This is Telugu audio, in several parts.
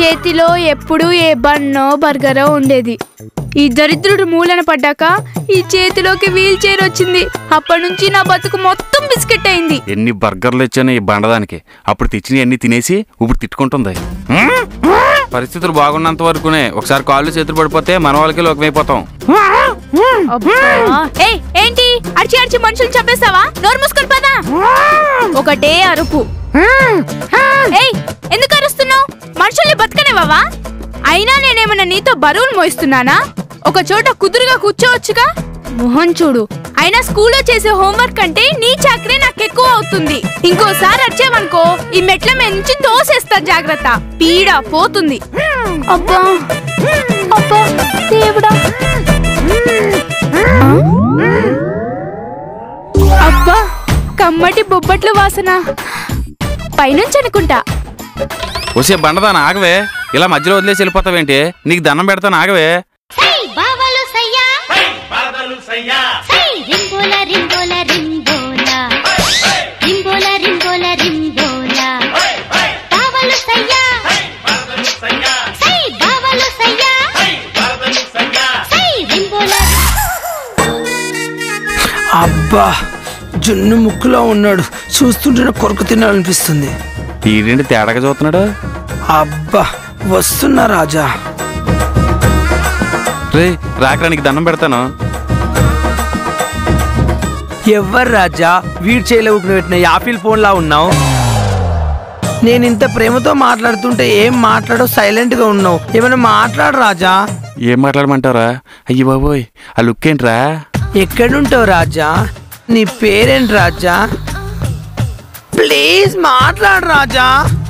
చేతిలో ఎప్పుడూ ఏ బన్నో బర్గరో ఉండేది ఈ దరిద్రుడు మూలన పడ్డాక ఈ చేతిలోకి వీల్ చైర్ వచ్చింది అప్పటి నుంచి నా బతుకు మొత్తం బిస్కెట్ అయింది ఎన్ని బర్గర్లు ఇచ్చాను ఈ బండదానికి అప్పుడు తెచ్చినవి అన్ని తినేసి ఇప్పుడు తిట్టుకుంటుంది పరిస్థితులు బాగున్నంత వరకునే ఒకసారి కాళ్ళు చేతులు పడిపోతే మన వాళ్ళకి లోకమైపోతాం అబ్బా. ఏయ్ ఏంటి అడిచి అడిచి మనుషులు చంపేస్తావా నోరు మూసుకొని పదా ఒకటే అరుపు ఏయ్ ఎందుకు అరుస్తున్నావు మనుషుల్ని బతకనివ్వవా అయినా నేనేమన్నా నీతో బరువులు మోయిస్తున్నానా ఒక చోట కుదురుగా కూర్చోవచ్చుగా మొహం చూడు అయినా స్కూల్లో చేసే హోంవర్క్ అంటే నీ చాకరీ నాకు ఎక్కువ అవుతుంది ఇంకోసారి వచ్చావనుకో ఈ మెట్ల మీద నుంచి తోసేస్తా జాగ్రత్త పీడ పోతుంది అబ్బా అబ్బా దేవుడా అబ్బా కమ్మటి బొబ్బట్ల వాసన పైనుంచి అనుకుంటా వచ్చే బండదాన ఆగవే ఇలా మధ్యలో వదిలేసి వెళ్ళిపోతావేంటి నీకు దండం పెడతాను ఆగవే సై బావలు సయ్యా సై రింబోల రింబోల రింబోల రింబోల రింబోల రింబోల బావలు సయ్యా సై బావలు సయ్యా సై రింబోల అబ్బా జున్ను ముక్కులో ఉన్నాడు చూస్తుంటే కొరకు తినాలనిపిస్తుంది ఈడేంటి తేడాగా చూస్తున్నాడు అబ్బా వస్తున్నా రాజా రే రాకరా నీకు దండం పెడతాను ఎవ్వరు రాజా వీడ్ చేయలేవు పెట్టిన యాపిల్ ఫోన్ లా ఉన్నావు నేను ఇంత ప్రేమతో మాట్లాడుతుంటే ఏం మాట్లాడో సైలెంట్ గా ఉన్నావు ఏమైనా మాట్లాడు రాజా ఏం మాట్లాడమంటారా అయ్యి బాబోయ్ ఆ లుక్ ఏంట్రా ఎక్కడుంటావు రాజా నీ పేరేంటి రాజా ప్లీజ్ మాట్లాడు రాజా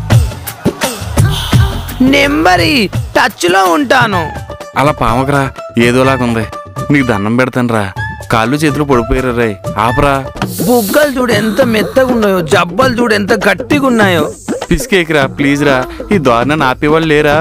నెంబరి టచ్ లో ఉంటాను అలా పామకరా ఏదోలాగుంది నీకు దండం పెడతాను రా కాళ్ళు చేతులు పడిపోయారు రే ఆపరా బుగ్గలు చూడు ఎంత మెత్తగా ఉన్నాయో జబ్బలు చూడు ఎంత గట్టిగా ఉన్నాయో పిసికేకిరా ప్లీజ్ రా ఈ దారుణాన్ని ఆపేవాళ్ళు లేరా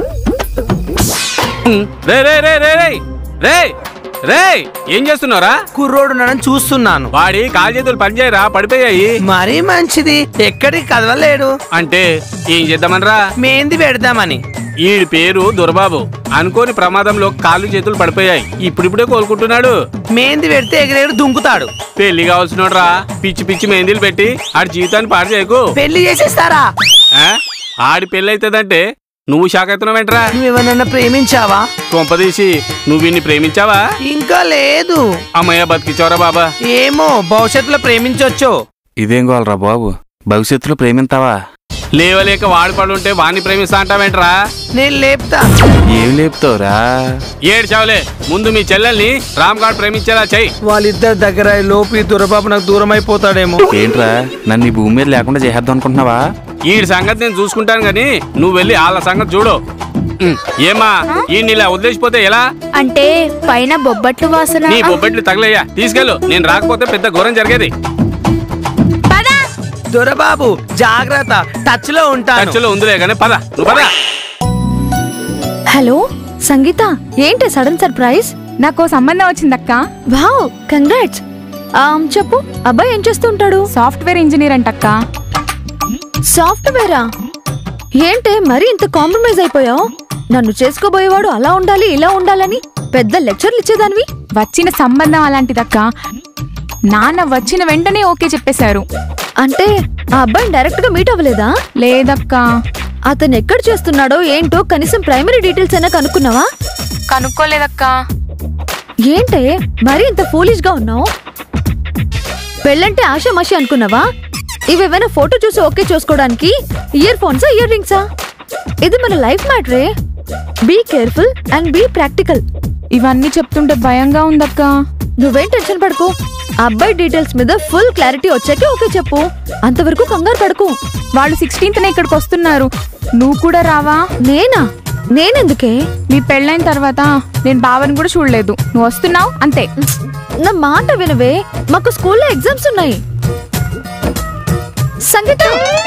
రే రే రే రే రే రే రే ఏం చేస్తున్నావురా కుర్రోడు నన్ను చూస్తున్నాను వాడి కాలు చేతులు పనిచేయరా పడిపోయాయి మరీ మంచిది ఎక్కడికి కదలలేడు అంటే ఏం చేద్దామనరా మేంది పెడదామని ఈడి పేరు దుర్బాబు అనుకోని ప్రమాదంలో కాళ్ళు చేతులు పడిపోయాయి ఇప్పుడిప్పుడే కోలుకుంటున్నాడు మేంది పెడితే ఎగిరేడు దుంకుతాడు పెళ్లి కావాల్సినోడ్రా పిచ్చి పిచ్చి మెహందీలు పెట్టి ఆడి జీవితాన్ని పాడు చేయకు పెళ్లి చేసేస్తారా ఆ? ఆడి పెళ్లి అవుతుందంటే నువ్వు షాక్ అవుతున్నావు వెంట్రా నువ్వెవరన్నా ప్రేమించావా కొంపదీసి నువ్వు వీడిని ప్రేమించావా ఇంకా లేదు అమ్మయ్య బతికించావరా బాబా ఏమో భవిష్యత్తులో ప్రేమించొచ్చు ఇదేం గోలరా బాబు భవిష్యత్తులో ప్రేమింతావా లేవలేక వాడి పడుంటే వాడిని ప్రేమిస్తా అంటావేంట్రా నేను లేపుతా ఏం లేపుతావురా ఏడు చావులే ముందు మీ చెల్లెల్ని రామ్ గారు ప్రేమించేలా చెయ్యి వాళ్ళిద్దరి దగ్గర ఈ లోపు ఈ దొరబాబు నాకు దూరం అయిపోతాడేమో ఏంట్రా నన్ను ఈ భూమి మీద లేకుండా చేద్దాం అనుకుంటున్నావా ఈ సంగతి నేను చూసుకుంటాను గాని నువ్వు వెళ్ళి వాళ్ళ సంగతి చూడు ఉమ్, ఏమా ఈ ఇలా వదిలేసిపోతే ఎలా అంటే పైన బొబ్బట్లు వాసన నీ బొబ్బెట్లు తగలయ్యా తీసుకెళ్ళు నేను రాకపోతే పెద్ద ఘోరం జరిగేది పదా దొరబాబు జాగ్రత్త టచ్ లో ఉంటాను ఖర్చులో ఉందిలే కానీ పద నువ్వు పద హలో సంగీత ఏంటి సడన్ సర్ప్రైజ్ నాకు సంబంధం వచ్చిందక్క వావ్ కంగ్రాట్స్ చెప్పు అబ్బాయి ఏం చేస్తుంటాడు సాఫ్ట్వేర్ ఇంజనీర్ అంటక్క సాఫ్ట్వేరా ఏంటే మరీ ఇంత కాంప్రమైజ్ అయిపోయావు నన్ను చేసుకోబోయేవాడు అలా ఉండాలి ఇలా ఉండాలని పెద్ద లెక్చర్లు ఇచ్చేదానివి వచ్చిన సంబంధం అలాంటిదక్క నాన్న వచ్చిన వెంటనే ఓకే చెప్పేశారు అంటే ఆ అబ్బాయిని డైరెక్ట్ గా మీట్ అవ్వలేదా లేదక్క అతను ఎక్కడ చేస్తున్నాడో ఏంటో కనీసం ప్రైమరీ డీటెయిల్స్ అయినా కనుక్కున్నావా కనుక్కోలేదక్క ఏంటే మరీ ఇంత ఫూలిష్ గా ఉన్నావు పెళ్ళంటే ఆషామాషి అనుకున్నావా ఇవేమైనా ఫోటో చూసి ఓకే చూసుకోవడానికి ఇయర్ ఫోన్సా ఇయర్ రింగ్సా ఇది మన లైఫ్ మ్యాటరే be careful and be practical ఇవన్నీ చెప్తుంటే భయంగా ఉందక్క నువ్వేం టెన్షన్ పడకు ఆ అబ్బాయి డీటెయిల్స్ మీద ఫుల్ క్లారిటీ వచ్చాకే ఓకే చెప్పు అంతవరకు కంగారు పడకు వాళ్ళు సిక్స్టీన్త్ ఇక్కడికి వస్తున్నారు నువ్వు కూడా రావా నేనా నేనెందుకే నీ పెళ్ళైన తర్వాత నేను బావని కూడా చూడలేదు నువ్వు వస్తున్నావు అంతే నా మాట వినవే మాకు స్కూల్లో ఎగ్జామ్స్ ఉన్నాయి సంగీత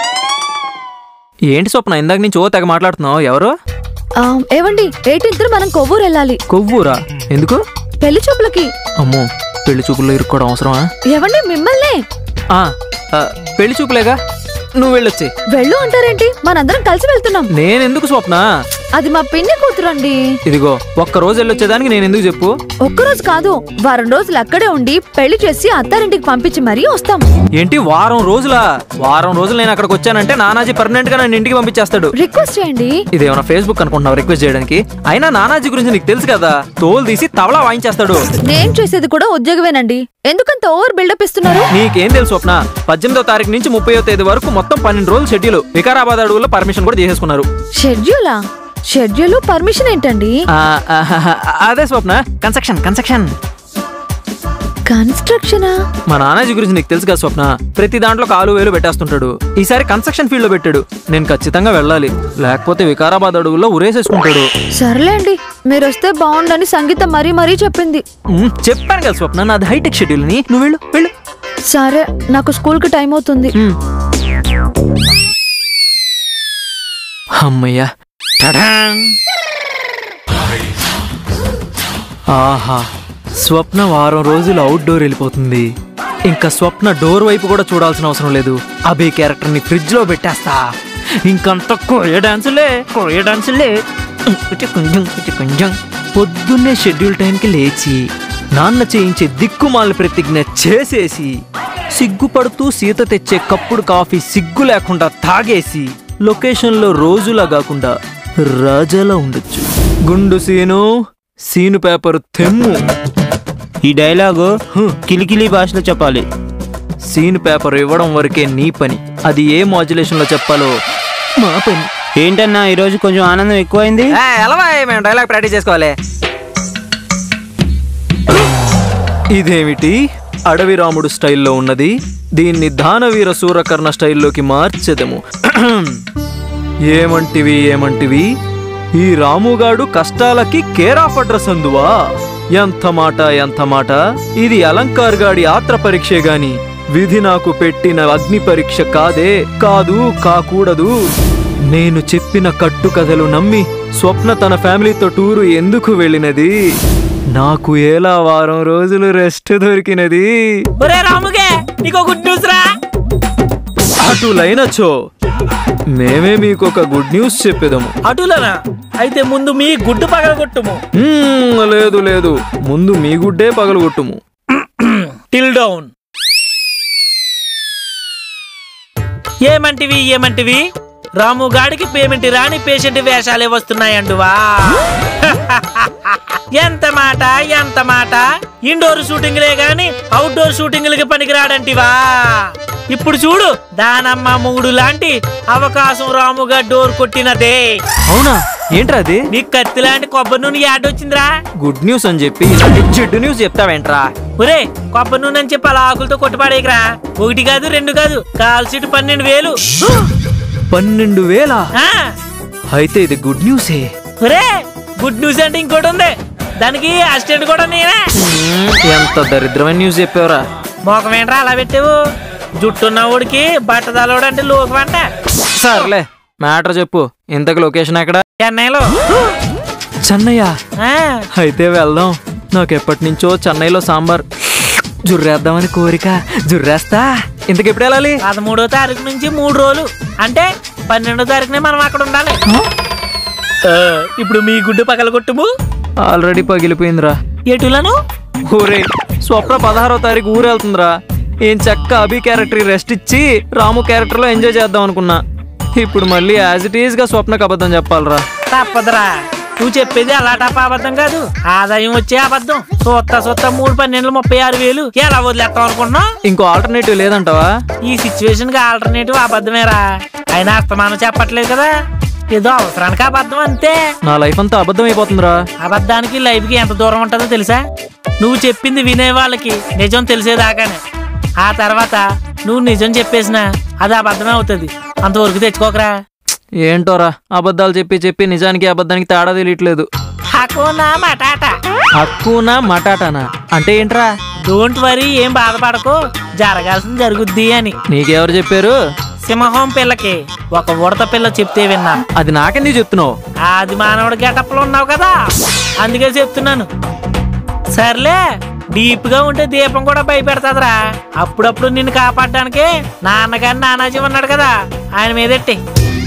ఏంటి స్వప్న ఇందాక నుంచి ఓ తెగ మాట్లాడుతున్నావు ఎవరు ఆ, ఏవండి ఎయిటీన్త్ మనం కొవ్వూరు వెళ్ళాలి కొవ్వూరా ఎందుకు పెళ్లి చూపులకి అమ్మో పెళ్లి చూపుల్లో ఇరుక్కోవడం అవసరమా ఏవండి మిమ్మల్నే ఆ, ఆ, పెళ్లి చూపులేగా నువ్వు వెళ్ళొచ్చి వెళ్ళు అంటారేంటి మనందరం కలిసి వెళ్తున్నాం నేనెందుకు స్వప్న అది మా పిన్ని కూతురండి ఇదిగో ఒక్క రోజు వెళ్ళొచ్చేదానికి నేను ఎందుకు చెప్పు ఒక్కరోజు కాదు వారం రోజులు అక్కడే ఉండి పెళ్లి చేసి అత్తారింటికి పంపించి మరీ వస్తాం ఏంటి వారం రోజులా వారం రోజులు నేను అక్కడికి వచ్చానంటే నానాజీ పర్మనెంట్ గా నన్ను ఇంటికి పంపించేస్తాడు రిక్వెస్ట్ చేయండి ఇదేమన్నా ఫేస్బుక్ అనుకుంటున్నావు రిక్వెస్ట్ చేయడానికి అయినా నానాజీ గురించి నీకు తెలుసు కదా తోలు తీసి తవలా వాయించేస్తాడు నేను చేసేది కూడా ఉద్యోగమేనండి ఎందుకంత ఓవర్ బిల్డప్ ఇస్తున్నారు నీకేం తెలుసు స్వప్న పద్దెనిమిదో తారీఖు నుంచి ముప్పయో తేదీ వరకు మొత్తం పన్నెండు రోజులు షెడ్యూల్ వికారాబాద్ అడవుల్లో పర్మిషన్ కూడా చేసేసుకున్నారు షెడ్యూలా షెడ్యూల్ పర్మిషన్ ఏంటండి ఆ, ఆహాహా, అదే స్వప్న కన్స్ట్రక్షన్ కన్స్ట్రక్షన్ కన్స్ట్రక్షనా మా నానాజీ గురించి నీకు తెలుసు కదా స్వప్న ప్రతి దాంట్లో కాలు వేలు పెట్టేస్తుంటాడు ఈసారి కన్స్ట్రక్షన్ ఫీల్డ్ లో పెట్టాడు నేను ఖచ్చితంగా వెళ్ళాలి లేకపోతే వికారాబాద్ అడవుల్లో ఉరేసేసుకుంటాడు సర్లేండి మీరు వస్తే బాగుండని సంగీత మరీ మరీ చెప్పింది ఉమ్, చెప్పాను కదా స్వప్న నాది హైటెక్ షెడ్యూల్ ని నువ్వు వెళ్ళు వెళ్ళు సరే నాకు స్కూల్ కి టైం అవుతుంది ఉమ్. అమ్మయ్యా టడాన్. ఆహా స్వప్న వారం రోజులు అవుట్డోర్ వెళ్ళిపోతుంది ఇంకా స్వప్న డోర్ వైపు కూడా చూడాల్సిన అవసరం లేదు అభి క్యారెక్టర్ ని ఫ్రిడ్జ్ లో పెట్టేస్తా ఇంకంత కోయ డాన్సులే కోయ డాన్సులే కుచి కుంజం, కుచి కుంజం. పొద్దున్నే షెడ్యూల్ టైంకి లేచి నాన్న చేయించే దిక్కుమాల ప్రతిజ్ఞ చేసేసి సిగ్గుపడుతూ సీత తెచ్చే కప్పుడు కాఫీ సిగ్గు లేకుండా తాగేసి లొకేషన్లో రోజులా కాకుండా రాజాలా ఉండొచ్చు గుండు సీను సీను పేపర్ తెమ్ము ఈ డైలాగు కిలికిలి భాషలో చెప్పాలి సీన్ పేపర్ ఇవ్వడం వరకే నీ పని అది ఏ మాడ్యులేషన్ లో చెప్పాలో మా పని ఏంటన్నా ఈరోజు కొంచెం ఆనందం ఎక్కువైంది ఎలా మేము డైలాగ్ ప్రాక్టీస్ చేసుకోవాలి ఇదేమిటి అడవి రాముడు స్టైల్లో ఉన్నది దీన్ని దానవీర సూరకర్ణ స్టైల్లోకి మార్చెదము ఏమంటివి ఏమంటివి ఈ రాముగాడు కష్టాలకి కేర్ ఆఫ్ అడ్రస్ అందువా ఎంత మాట ఎంత మాట ఇది అలంకార్ గాడి ఆత్ర పరీక్షే గాని విధి నాకు పెట్టిన అగ్ని పరీక్ష కాదే కాదు కాకూడదు నేను చెప్పిన కట్టు కథలు నమ్మి స్వప్న తన ఫ్యామిలీతో టూరు ఎందుకు వెళ్ళినది నాకు ఎలా వారం రోజులు రెస్ట్ దొరికినది ఒరే రాముగే నీకు గుడ్ న్యూస్ రా అటులైనచో మేమే మీకు ఒక గుడ్ న్యూస్ చెప్పేదము అటులనా అయితే ముందు మీ గుడ్డు పగలగొట్టుము మ్మ్, లేదు లేదు ముందు మీ గుడ్డే పగలగొట్టుము టిల్ డౌన్ ఏమంటివి ఏమంటివి రాము గాడికి పేమెంట్ రాని పేషెంట్ వేషాలే వస్తున్నాయండువా ఎంత మాట ఎంత మాట ఇండోర్ షూటింగ్లే గాని అవుట్డోర్ షూటింగ్లకి పనికిరాడంటివా ఇప్పుడు చూడు దానమ్మ మూడు లాంటి అవకాశం రాముగా డోర్ కొట్టినదే అవునా ఏంట్రా అది నీకు కత్తి లాంటి కొబ్బరి నూనె యాడ్ వచ్చిందిరా గుడ్ న్యూస్ అని చెప్పి ఇలాంటి చెడ్డు న్యూస్ చెప్తావేంట్రా ఒరే కొబ్బరి నూనె అని చెప్పి అలా ఆకులతో కొట్టుపాడేకరా ఒకటి కాదు రెండు కాదు కాల్ సీటు పన్నెండు వేలు పన్నెండు వేల ఆ, అయితే ఇది గుడ్ న్యూసే ఒరే గుడ్ న్యూస్ అంటే ఇంకోటి ఉంది దానికి అసిస్టెంట్ కూడా నేనే మ్మ్, ఎంత దరిద్రమైన న్యూస్ చెప్పావురా మోకం ఏంట్రా అలా పెట్టావు జుట్టున్నవాడికి బట్టదలోడు అంటే లోకమంట సర్లే మ్యాటర్ చెప్పు ఇంతకు లొకేషన్ ఎక్కడ చెన్నైలో చెన్నయ్య ఆ, అయితే వెళ్దాం నాకు ఎప్పటి నుంచో చెన్నైలో సాంబార్ జుర్రేద్దామని కోరిక జుర్రేస్తా ఇంతకు ఎప్పుడు వెళ్ళాలి పదమూడో తారీఖు నుంచి మూడు రోజులు అంటే పన్నెండో తారీఖునే మనం అక్కడ ఉండాలి ఆ, ఇప్పుడు మీ గుడ్డు పగల కొట్టుము ఆల్రెడీ పగిలిపోయిందిరా ఎటులను ఊరే స్వప్న పదహారో తారీఖు ఊరు వెళ్తుందిరా ఏం చెక్క అభి క్యారెక్టర్ రెస్ట్ ఇచ్చి రాము క్యారెక్టర్ లో ఎంజాయ్ చేద్దాం అనుకున్నా ఇప్పుడు మళ్ళీ యాజ్ ఇట్ ఈస్ గా స్వప్నకు అబద్ధం చెప్పాలరా తప్పదురా నువ్వు చెప్పేది అలాటప్ప అబద్ధం కాదు ఆదాయం వచ్చే అబద్ధం సొత్త సొత్త మూడు పన్నెండు ముప్పై ఆరు వేలు ఎలా వదిలేస్తాం అనుకుంటున్నావు ఇంకో ఆల్టర్నేటివ్ లేదంటావా ఈ సిచ్యువేషన్ కి ఆల్టర్నేటివ్ అబద్ధమేరా అయినా అస్తమానం చెప్పట్లేదు కదా ఏదో అవసరానికి అబద్ధం అంతే నా లైఫ్ అంతా అబద్ధం అయిపోతుందిరా అబద్ధానికి లైఫ్ కి ఎంత దూరం ఉంటుందో తెలుసా నువ్వు చెప్పింది వినే వాళ్ళకి నిజం తెలిసేదాకానే ఆ తర్వాత నువ్వు నిజం చెప్పేసినా అది అబద్ధమే అవుతుంది అంతవరకు తెచ్చుకోకరా ఏంటోరా అబద్ధాలు చెప్పి చెప్పి నిజానికి అబద్ధానికి తేడా తెలియట్లేదు హకోనా మటాటా హక్కునా మటాటానా అంటే ఏంట్రా డోంట్ వరీ ఏం బాధపడకు జరగాల్సింది జరుగుద్ది అని నీకెవరు చెప్పారు సింహం పిల్లకి ఒక ఉడత పిల్ల చెప్తే విన్నా అది నాకెందుకు చెప్తున్నావు ఆది మానవుడు గెటప్లో ఉన్నావు కదా అందుకే చెప్తున్నాను సర్లే డీప్ గా ఉంటే దీపం కూడా భయపెడతాదిరా అప్పుడప్పుడు నిన్ను కాపాడడానికే నాన్నగారి నానాజీ ఉన్నాడు కదా ఆయన మీదెట్టి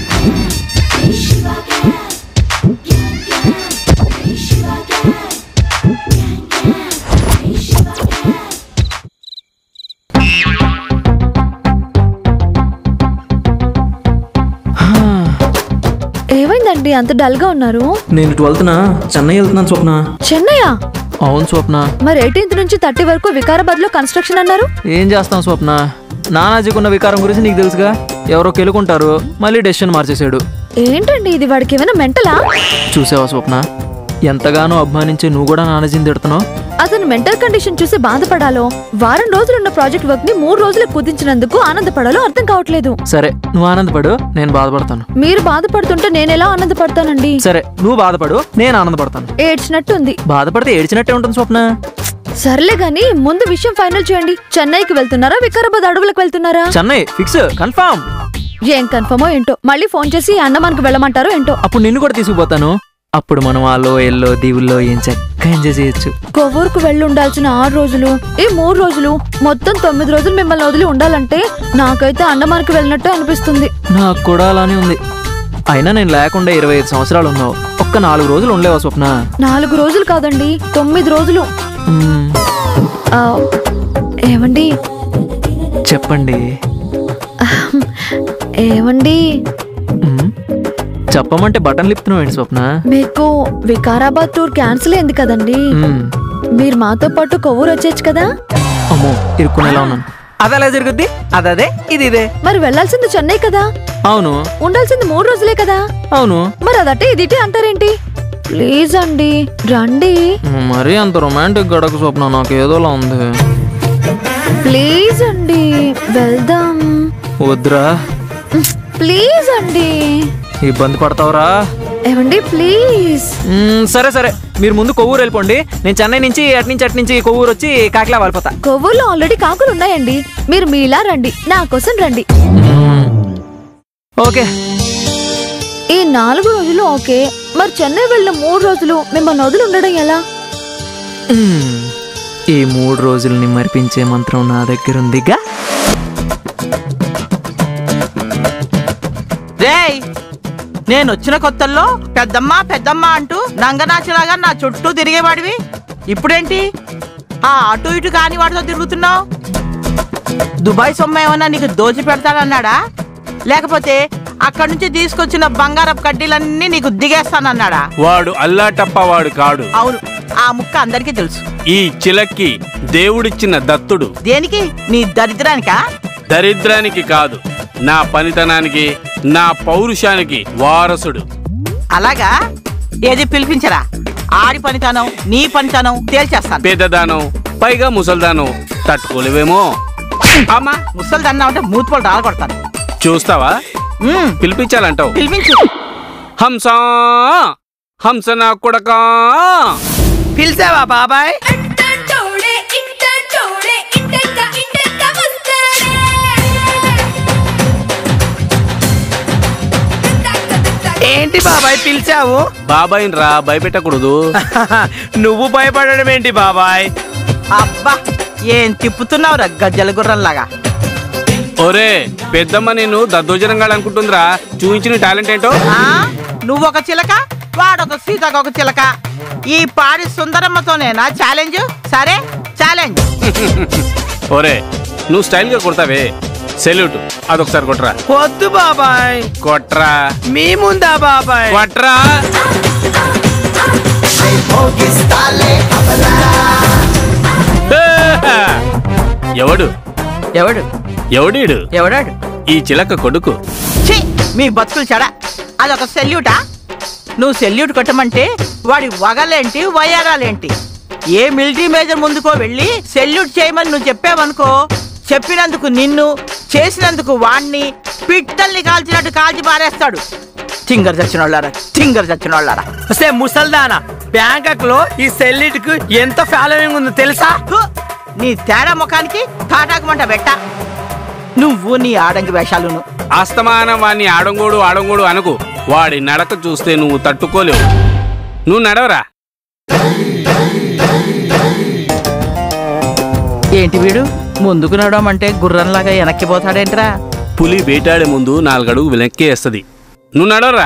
ఏమైందండి అంత డల్ గా ఉన్నారు నేను ట్వెల్త్న చెన్నై వెళ్తున్నాను స్వప్న చెన్నయ్య అవును స్వప్న మరి ఎయిటీన్త్ నుంచి థర్టీ వరకు వికారాబాద్ లో కన్స్ట్రక్షన్ అన్నారు ఏం చేస్తాం స్వప్న నానాజీకున్న వికారం గురించి నీకు తెలుసుగా ఎవరో కెలుకుంటారు మళ్ళీ డెసిషన్ మార్చేశాడు ఏంటండి ఇది వాడికి ఏమైనా మెంటలా చూసావా స్వప్న ఎంతగానో అభిమానించే నువ్వు కూడా నానాజీని తిడుతున్నావు అతను మెంటల్ కండిషన్ చూసి బాధపడాలో వారం రోజులున్న ప్రాజెక్ట్ వర్క్ ని మూడు రోజులు కుదించినందుకు ఆనందపడాలో అర్థం కావట్లేదు సరే నువ్వు ఆనందపడు నేను బాధపడతాను మీరు బాధపడుతుంటే నేను ఎలా ఆనందపడతానండి సరే నువ్వు బాధపడు నేను ఆనందపడతాను ఏడ్చినట్టుంది బాధపడితే ఏడ్చినట్టే ఉంటుంది స్వప్న సర్లే గాని ముందు విషయం ఫైనల్ చేయండి చెన్నైకి వెళ్తున్నారా వికారాబాద్ అడవులకు వెళ్తున్నారా చెన్నై ఫిక్స్ కన్ఫర్మ్ ఏం కన్ఫర్మో ఏంటో మళ్ళీ ఫోన్ చేసి అన్నమానికి వెళ్ళమంటారో ఏంటో అప్పుడు నిన్ను కూడా తీసుకుపోతాను అప్పుడు మనం ఆ లోయల్లో దీవుల్లో ఏం చక్కగా ఎంజాయ్ చేయొచ్చు కొవ్వూరుకు వెళ్ళి ఉండాల్సిన ఆరు రోజులు ఈ మూడు రోజులు మొత్తం తొమ్మిది రోజులు మిమ్మల్ని వదిలి ఉండాలంటే నాకైతే అండమానికి వెళ్ళినట్టు అనిపిస్తుంది నాకు కూడా అలానే ఉంది అయినా నేను లేకుండా ఇరవై ఐదు సంవత్సరాలు ఉన్నావు ఒక్క నాలుగు రోజులు ఉండలేవా స్వప్న నాలుగు రోజులు కాదండి తొమ్మిది రోజులు మ్మ్, ఆ, ఏమండి చెప్పండి ఏమండి మ్మ్, చెప్పమంటే బటన్ లిప్తున్నావు ఏంటి స్వప్న మీకు వికారాబాద్ టూర్ క్యాన్సిల్ అయింది కదండి మ్మ్, మీరు మాతో పాటు కొవ్వూరు వచ్చేచ్చు కదా అమ్మో ఇరుక్కునేలా ఉన్నాను అది అలా జరుగుద్ది అదదే ఇది ఇదే మరి వెళ్ళాల్సింది చెన్నై కదా అవును ఉండాల్సింది మూడు రోజులే కదా అవును మరి అదటే ఇదిటే అంటారేంటి ప్లీజ్ అండి రండి మరీ అంత రొమాంటిక్ గడక స్వప్న నాకు ఏదోలా ఉంది ప్లీజ్ అండి వెళ్దాం వద్దురా ప్లీజ్ అండి ఇబ్బంది పడతావురా ఏమండి ప్లీజ్ మ్మ్, సరే సరే మీరు ముందు కొవ్వూరు వెళ్ళిపోండి నేను చెన్నై నుంచి అటు నుంచి అటు నుంచి కొవ్వూరు వచ్చి కాకిలా వెళ్ళిపోతా కొవ్వూరులో ఆల్రెడీ కాకులు ఉన్నాయండి మీరు మీలా రండి నా కోసం రండి మ్మ్. ఓకే ఈ నాలుగు రోజులు ఓకే మరి చెన్నై వెళ్ళిన మూడు రోజులు మిమ్మల్ని వదిలి ఉండడం ఎలా మ్మ్. ఈ మూడు రోజుల్ని మరిపించే మంత్రం నా దగ్గర ఉందిగా రేయ్ నేను వచ్చిన కొత్తల్లో పెద్దమ్మ పెద్దమ్మ అంటూ నంగనాచిలాగా నా చుట్టూ తిరిగేవాడివి ఇప్పుడేంటి ఆ అటు ఇటు కాని వాడితో తిరుగుతున్నావు దుబాయ్ సొమ్మ ఏమన్నా నీకు దోచి పెడతానన్నాడా లేకపోతే అక్కడి నుంచి తీసుకొచ్చిన బంగారపు కడ్డీలన్నీ నీకు దిగేస్తానన్నాడా వాడు అల్లాటప్ప వాడు కాడు అవును ఆ ముక్క అందరికీ తెలుసు ఈ చిలక్కి దేవుడిచ్చిన దత్తుడు దేనికి నీ దరిద్రానికా దరిద్రానికి కాదు నా పనితనానికి నా పౌరుషానికి వారసుడు అలాగా ఏది పిలిపించరా ఆడి పనితనం నీ పనితనం తేల్చేస్తాను పెద్దదానం పైగా ముసల్దానం తట్టుకోలేవేమో అమ్మా ముసలిదన్నా అంటే మూతిపోలు రాలగొడతాను చూస్తావా మ్మ్, పిలిపించాలంటావు పిలిపించు హంసా హంస నా కొడకా పిలిచావా బాబాయ్ ఏంటి బాబాయ్ పిలిచావు బాబాయ్ రా భయపెట్టకూడదు నువ్వు భయపడడం ఏంటి బాబాయ్ అబ్బా ఏం తిప్పుతున్నావురా గజ్జల గుర్రంలాగా ఒరే పెద్దమ్మ నేను దద్దోజనంగా అనుకుంటుందిరా చూపించిన టాలెంట్ ఏంటో ఆ నువ్వు ఒక చిలక వాడొక సీతకు ఒక చిలక ఈ పాడి సుందరమ్మతోనేనా ఛాలెంజ్ సరే ఛాలెంజ్ ఒరే నువ్వు స్టైల్ గా కొడతావే సెల్యూట్ అదొకసారి కొట్రా వద్దు బాబాయ్ కొట్రా మీ ముందా బాబాయ్ కొట్రా ఎవడు ఎవడు ఎవడీడు ఎవడాడు ఈ చిలక కొడుకు ఛీ మీ బతుకులు చెడ అదొక సెల్యూటా నువ్వు సెల్యూట్ కొట్టమంటే వాడి వగలేంటి వయ్యారాలేంటి ఏ మిలిటరీ మేజర్ ముందుకో వెళ్ళి సెల్యూట్ చేయమని నువ్వు చెప్పావనుకో చెప్పినందుకు నిన్ను చేసినందుకు వాణ్ణి పిట్టల్ని కాల్చినట్టు కాల్చి పారేస్తాడు టింగర్ చచ్చిన వాళ్ళారా టింగర్ చచ్చిన వాళ్ళారా వస్తే ముసల్దానా బ్యాంకాక్ లో ఈ సెల్లిట్ కు ఎంత ఫాలోయింగ్ ఉందో తెలుసా హు! నీ తేడా ముఖానికి తాటాకు మంట పెట్ట నువ్వు నీ ఆడంగి వేషాలును అస్తమానం వాడిని ఆడంగోడు ఆడంగోడు అనకు వాడి నడక చూస్తే నువ్వు తట్టుకోలేవు నువ్వు నడవరా ఏంటి వీడు ముందుకు నడవమంటే గుర్రంలాగా వెనక్కి పోతాడేంట్రా పులి వేటాడే ముందు నాలుగడుగు వెనక్కి వేస్తుంది నువ్వు నడవరా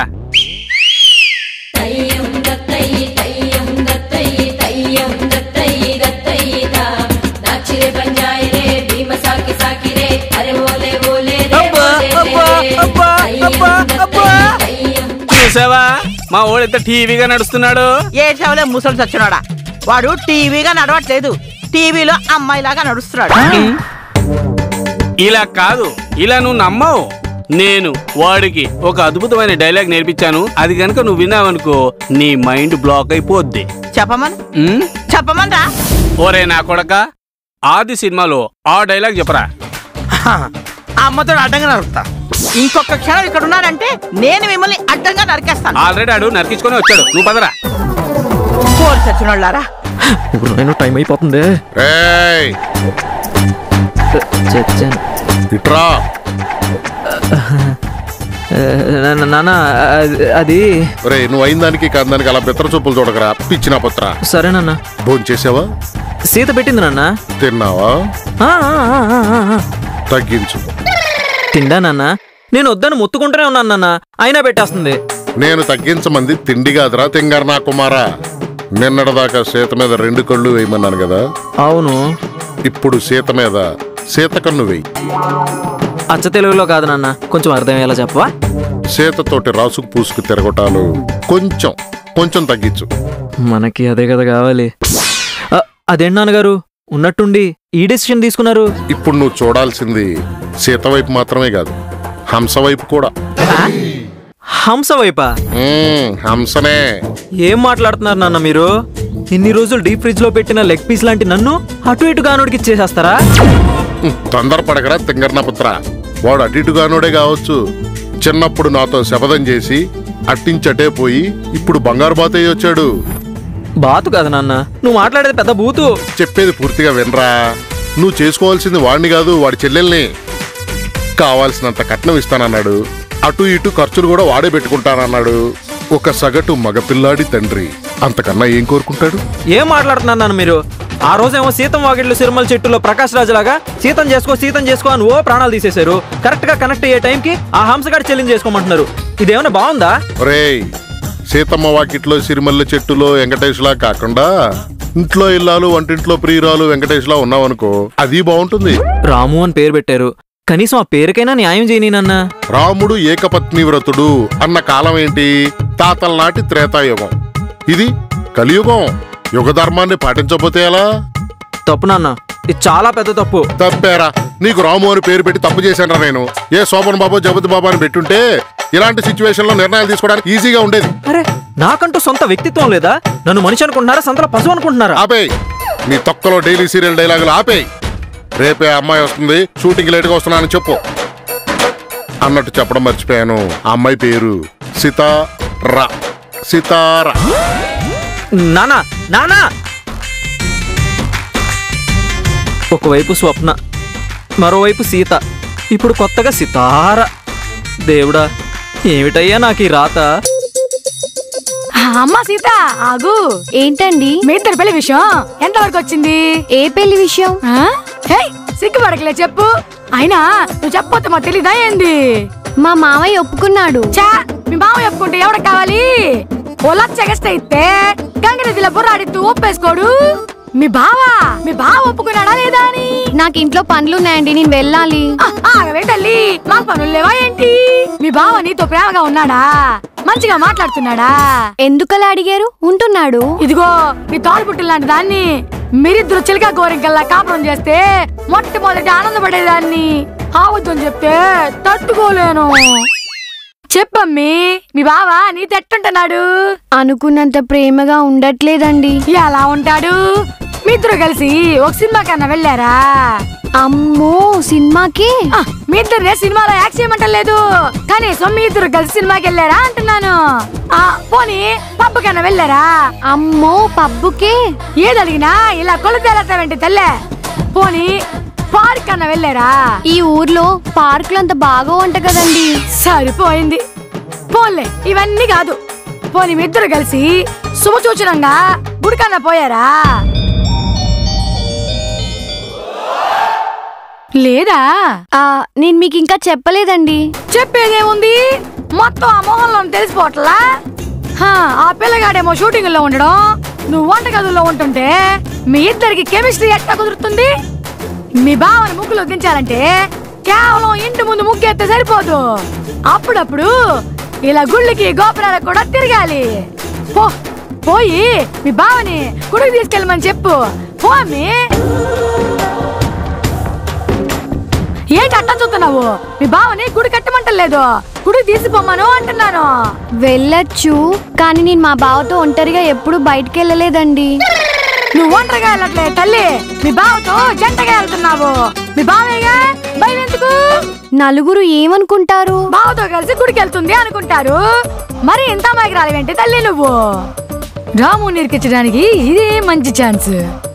అబ్బా అబ్బా అబ్బా అబ్బా అబ్బా చూసావా మా ఓడైతే టీవీగా నడుస్తున్నాడు ఏ చెవలే ముసలి చచ్చినాడా వాడు టీవీగా నడవట్లేదు టీవీలో అమ్మాయిలాగా నడుస్తున్నాడు ఇలా కాదు ఇలా నువ్వు నమ్మవు నేను వాడికి ఒక అద్భుతమైన డైలాగ్ నేర్పించాను అది కనుక నువ్వు విన్నావనుకో నీ మైండ్ బ్లాక్ అయిపోద్ది చెప్పమని ఉమ్? చెప్పమని రా ఓరే నా కొడక ఆది సినిమాలో ఆ డైలాగ్ చెప్పరా అమ్మతో అడ్డంగా నరుకుతా ఇంకొక క్షణం ఇక్కడ ఉన్నానంటే నేను మిమ్మల్ని అడ్డంగా నరికేస్తాను ఆల్రెడీ ఆడు నరికించుకొని వచ్చాడు నువ్వు పదరా పోరు చచ్చినోళ్ళారా నేను టైం అయిపోతుంది ఏయ్ చచ్చాను ఇట్రా నాన్న, నాన్న అది- అది రే నువ్వు అయిన దానికి కాని దానికి అలా బిత్తర చూపులు చూడకరా పిచ్చిన పుత్ర సరే నాన్న భోంచేసావా సీత పెట్టింది నాన్న తిన్నావా ఆ, ఆ, ఆ, ఆ, ఆ, ఆ. తగ్గించు తిండా నాన్న నేను వద్దని ముత్తుకుంటూనే ఉన్నాను నాన్న అయినా పెట్టేస్తుంది నేను తగ్గించమంది తిండి కాదురా తింగారు నా కుమారా నిన్నటిదాకా సీత మీద రెండు కళ్ళు వేయమన్నాను కదా అవును ఇప్పుడు సీత మీద సీత కన్ను వేయి అచ్చ తెలుగులో కాదు నాన్న కొంచెం అర్థమయ్యేలా చెప్పవా సీతతోటి రాసుకు పూసుకు తిరగటాలు కొంచెం కొంచెం తగ్గించు మనకి అదే కదా కావాలి ఆ, అదేంటి నాన్నగారు ఉన్నట్టుండి ఈ డెసిషన్ తీసుకున్నారు ఇప్పుడు నువ్వు చూడాల్సింది సీత వైపు మాత్రమే కాదు హంస వైపు కూడా హంస వైపా మ్మ్, హంసనే ఏం మాట్లాడుతున్నారు నాన్న మీరు ఇన్ని రోజులు డీప్ ఫ్రిడ్జ్ లో పెట్టిన లెగ్ పీస్ లాంటి నన్ను అటు ఇటు గానుడికి ఇచ్చేసేస్తారా ఉమ్, తొందరపడకరా తింగర్న పుత్ర వాడు అటు ఇటుగానోడే కావచ్చు చిన్నప్పుడు నాతో శపథం చేసి అట్టించటే పోయి ఇప్పుడు బంగారు బాతయ్య వచ్చాడు బాతు కదా నాన్న నువ్వు మాట్లాడేది పెద్ద బూతు చెప్పేది పూర్తిగా వినరా నువ్వు చేసుకోవాల్సింది వాడిని కాదు వాడి చెల్లెల్ని కావాల్సినంత కట్నం ఇస్తానన్నాడు అటు ఇటు ఖర్చులు కూడా వాడే పెట్టుకుంటానన్నాడు ఒక సగటు మగపిల్లాడి తండ్రి అంతకన్నా ఏం కోరుకుంటాడు ఏం మాట్లాడుతున్నారు నాన్న మీరు ఆ రోజేమో సీతం వాకిళ్ళు సిరిమల చెట్టులో ప్రకాష్ రాజులాగా సీతం చేసుకో సీతం చేసుకో అని ఓ ప్రాణాలు తీసేశారు కరెక్ట్ గా కనెక్ట్ అయ్యే టైంకి ఆ హంసగాడి చెల్లిని చేసుకోమంటున్నారు ఇదేమైనా బాగుందా రేయ్ సీతమ్మ వాకిట్లో సిరిమల్ల చెట్టులో వెంకటేష్లా కాకుండా ఇంట్లో ఇల్లాలు వంటింట్లో ప్రియురాలు వెంకటేష్లా ఉన్నావనుకో అది బాగుంటుంది రాము అని పేరు పెట్టారు కనీసం ఆ పేరుకైనా న్యాయం చేయని నాన్న రాముడు ఏకపత్ని వ్రతుడు అన్న కాలం ఏంటి తాతల నాటి త్రేతాయుగం ఇది కలియుగం యుగ ధర్మాన్ని పాటించకపోతే ఎలా తప్పు నాన్న ఇది చాలా పెద్ద తప్పు తప్పేరా నీకు రాము అని పేరు పెట్టి తప్పు చేశాను నేను ఏ శోభన్ బాబు జగపతి బాబు అని పెట్టుంటే ఇలాంటి సిచ్యువేషన్ లో నిర్ణయాలు తీసుకోవడానికి ఈజీగా ఉండేది అరే నాకంటూ సొంత వ్యక్తిత్వం లేదా నన్ను మనిషి అనుకుంటున్నారా సంతలో పశువు అనుకుంటున్నారా ఆపేయ్ నీ తొక్కలో డైలీ సీరియల్ డైలాగులు ఆపేయ్ రేపే అమ్మాయి వస్తుంది షూటింగ్ లేట్గా వస్తున్నానని చెప్పు అన్నట్టు చెప్పడం మర్చిపోయాను ఆ అమ్మాయి పేరు సితారా సితారా నానా నానా ఒకవైపు స్వప్న మరోవైపు సీత ఇప్పుడు కొత్తగా సితార దేవుడా ఏమిటయ్యా నాకు ఈ రాత అమ్మా సీత ఆగు ఏంటండి మీ ఇద్దరి పెళ్లి విషయం ఎంత వరకు వచ్చింది ఏ పెళ్లి విషయం ఆ? హేయ్, సిగ్గుపడకలే చెప్పు అయినా నువ్వు చెప్పొద్దు మాకు తెలీదా ఏంది మా మామయ్య ఒప్పుకున్నాడు చా మీ మామ చెప్పుకుంటే ఎవడ కావాలి ఓ లచ్చ ఎగస్ట ఇస్తే గంగనదిలో బుర్రాడిత్తు ఒప్పేసుకోడు మీ బావా మీ బావ ఒప్పుకున్నాడా లేదా అని నాకు ఇంట్లో పనులున్నాయండి నేను వెళ్ళాలి ఆ, ఆగవే తల్లి మాకు పనులు లేవా ఏంటి మీ బావ నీతో ప్రేమగా ఉన్నాడా మంచిగా మాట్లాడుతున్నాడా ఎందుకలా అడిగారు ఉంటున్నాడు ఇదిగో నీ తోడుపుట్టిన లాంటి దాన్ని మీరిద్దరు చిలక గోరింకల్లా కాపురం చేస్తే మొట్టమొదటి ఆనందపడేదాన్ని ఆవద్దని చెప్తే తట్టుకోలేను చెప్పమ్మీ మీ బావ నీ తెట్టుంటున్నాడు అనుకున్నంత ప్రేమగా ఉండట్లేదండి ఎలా ఉంటాడు మీ ఇద్దరు కలిసి ఒక సినిమా కన్నా వెళ్ళారా అమ్మో సినిమాకి ఆ, మీ ఇద్దరు సినిమాలో యాక్ట్ చేయమంటలేదు కనీసం మీ ఇద్దరు కలిసి సినిమాకి వెళ్ళారా అంటున్నాను ఆ పోనీ పబ్బు కన్నా వెళ్ళారా అమ్మో పబ్బుకే ఏది అడిగినా ఇలా కొలుతేలతావేంటి తల్లే పోనీ పార్క్ కన్నా వెళ్ళారా ఈ ఊర్లో పార్కులు అంత బాగా ఉంట కదండి సరిపోయింది పోన్లే ఇవన్నీ కాదు పోనీ మీ ఇద్దరు కలిసి శుభసూచనంగా గుడికన్నా పోయారా లేదా నేను మీకు ఇంకా చెప్పలేదండి చెప్పేదేముంది మొత్తం ఆ మొహంలో తెలిసిపోవట్లా హా, ఆ పిల్లగాడేమో షూటింగ్ లో ఉండడం నువ్వు వంటగదుల్లో ఉంటుంటే మీ ఇద్దరికి కెమిస్ట్రీ ఎట్లా కుదురుతుంది మీ బావని ముగ్గులో దించాలంటే కేవలం ఇంటి ముందు ముగ్గెత్తే సరిపోదు అప్పుడప్పుడు ఇలా గుళ్ళకి గోపురాలకు కూడా తిరగాలి పో పోయి మీ బావని గుడికి తీసుకెళ్ళమని చెప్పు పో అమ్మి ఏంటి అట్టా చూస్తున్నావు మీ బావని గుడి కట్టమంటలేదు గుడి తీసిపోమ్మను అంటున్నాను వెళ్ళొచ్చు కానీ నేను మా బావతో ఒంటరిగా ఎప్పుడు బయటికి వెళ్ళలేదండి నువ్వు ఒంటరిగా వెళ్ళట్లే తల్లి మీ బావతో జంటగా వెళ్తున్నావు మీ బావేగా భయం ఎందుకు నలుగురు ఏమనుకుంటారు బావతో కలిసి గుడికి వెళ్తుంది అనుకుంటారు మరి ఇంత అమ్మాయికి రాలేవేంటి తల్లి నువ్వు రాము నిరికించడానికి ఇదే మంచి ఛాన్స్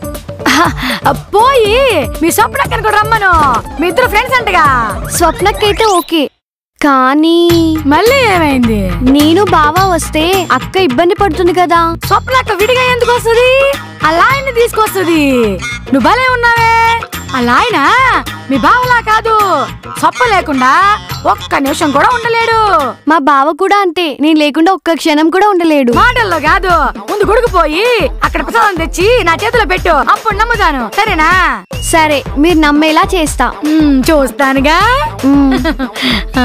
పోయి మీ స్వప్నక్కని కూడా రమ్మను మీ ఇద్దరు ఫ్రెండ్స్ అంటగా స్వప్నకైతే ఓకే కానీ మళ్ళీ ఏమైంది నేను బావా వస్తే అక్క ఇబ్బంది పడుతుంది కదా స్వప్నక్క విడిగా ఎందుకు వస్తుంది అలా ఆయన తీసుకొస్తుంది నువ్వు భలే ఉన్నావే అలా ఆయన మీ బావలా కాదు సొప్ప లేకుండా ఒక్క నిమిషం కూడా ఉండలేడు మా బావ కూడా అంతే నేను లేకుండా ఒక్క క్షణం కూడా ఉండలేడు మాటల్లో కాదు ముందు గుడికిపోయి అక్కడ ప్రసాదం తెచ్చి నా చేతిలో పెట్టు అప్పుడు నమ్ముతాను సరేనా సరే మీరు నమ్మేలా చేస్తా మ్మ్, చూస్తానుగా ఆ.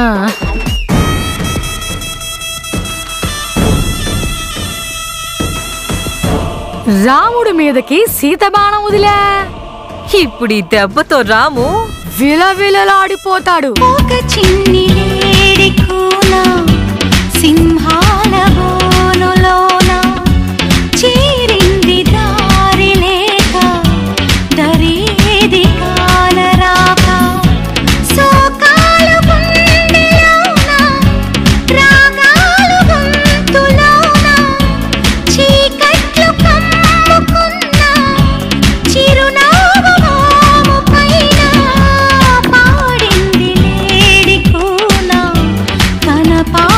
రాముడి మీదకి సీత బాణం వదిలే ఇప్పుడు ఈ దెబ్బతో రాము విలవిలలాడిపోతాడు ఒక చిన్ని లేడి కూన సింహాల బోనులోన చీరింది దారి లేక దరేది కానరాక సోకాలు గుండెలోన రాగాలు గొంతులోన చీకట్లు కమ్ముకున్న చిరునవ్వు మోము పైన పాడింది లేడి కూన తన పా